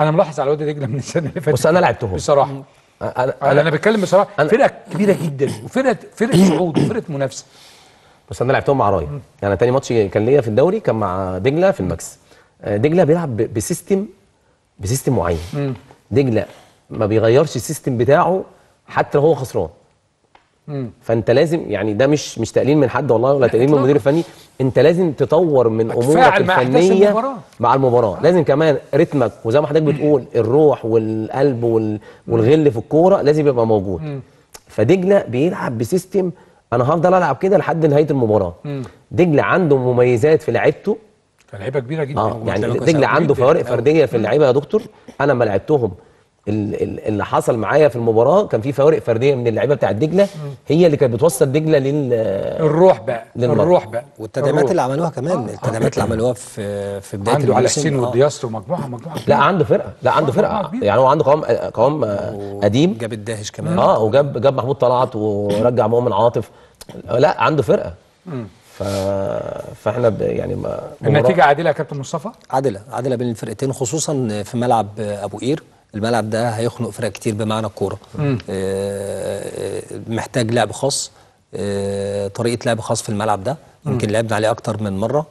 انا ملاحظ على وادي دجله من السنه اللي فاتت بص انا لعبتهم بصراحه انا انا, أنا بتكلم بصراحه أنا- فرقه كبيره جدا وفرقه فرقه صعود وفرقه منافسه بس انا لعبتهم مع رايا يعني تاني ماتش كان ليا في الدوري كان مع دجله في الماكس آه، دجله بيلعب ب- بسيستم بسيستم معين دجله ما بيغيرش السيستم بتاعه حتى لو هو خسران فانت لازم يعني ده مش مش تقليل من حد والله ولا تقليل من المدير الفني انت لازم تطور من امورك تتفاعل مع أحداث الفنيه المباراة. مع المباراه لازم كمان رتمك وزي ما حضرتك بتقول الروح والقلب وال- والغل في الكوره لازم يبقى موجود فدجله بيلعب بسيستم انا هفضل العب كده لحد نهايه المباراه دجله عنده مميزات في لعيبته فلعيبه كبيره جدا اه يعني كانوا دجله كويسين عنده جداً. فوارق فرديه في اللعيبه يا دكتور انا لما لعبتهم ال- ال- اللي حصل معايا في المباراه كان في فوارق فرديه من اللعيبه بتاعت دجله هي اللي كانت بتوصل دجله لل الروح بقى للمرمى. الروح بقى والتدعيمات الروح. اللي عملوها كمان التدعيمات اللي عملوها في في بدايه عنده على الموسم، حسين آه. والدياستر ومجموعه مجموعه لا كبيرة. عنده فرقه لا عنده آه، فرقه كبير. يعني هو عنده قوام قوام آه، قديم جاب الداهش كمان اه وجاب جاب محمود طلعت ورجع مؤمن عاطف لا عنده فرقه ف... فاحنا ب... يعني ما النتيجه عادله يا كابتن مصطفى عادله عادله بين الفرقتين خصوصا في ملعب ابو قير الملعب ده هيخنق فرق كتير بمعنى الكوره آه، آه، محتاج لعب خاص آه، طريقه لعب خاص في الملعب ده يمكن لعبنا عليه اكتر من مره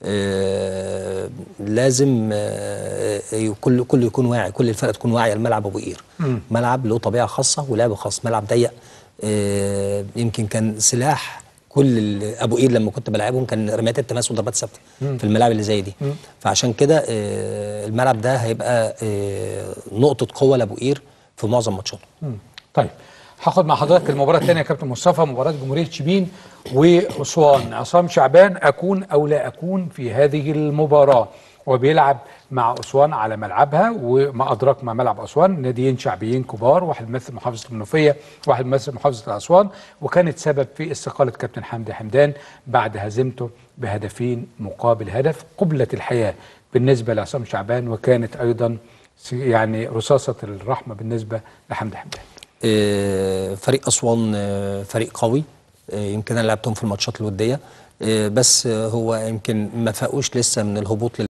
آه، لازم آه، كل كل يكون واعي كل الفرق تكون واعيه الملعب ابو قير ملعب له طبيعه خاصه ولعب خاص ملعب ضيق آه، يمكن كان سلاح كل ال- ابو قير لما كنت بلعبهم كان رميات التماس وضربات ثابته في الملاعب اللي زي دي فعشان كده آه، الملعب ده هيبقى آه، نقطه قوه لابو قير في معظم ماتشاته طيب هاخد مع حضرتك المباراه الثانيه يا كابتن مصطفى مباراه جمهوريه شبين واسوان عصام شعبان اكون او لا اكون في هذه المباراه وبيلعب مع اسوان على ملعبها وما ادراك ما ملعب اسوان ناديين شعبيين كبار واحد مثل محافظه المنوفيه واحد مثل محافظه اسوان وكانت سبب في استقاله كابتن حمدي حمدان بعد هزيمته بهدفين مقابل هدف قبله الحياه بالنسبه لعصام شعبان وكانت ايضا يعني رصاصه الرحمه بالنسبه لحمدي حمدان آه، فريق اسوان آه، فريق قوي آه، يمكن انا لعبتهم في الماتشات الوديه آه، بس آه، هو يمكن ما فاقوش لسه من الهبوط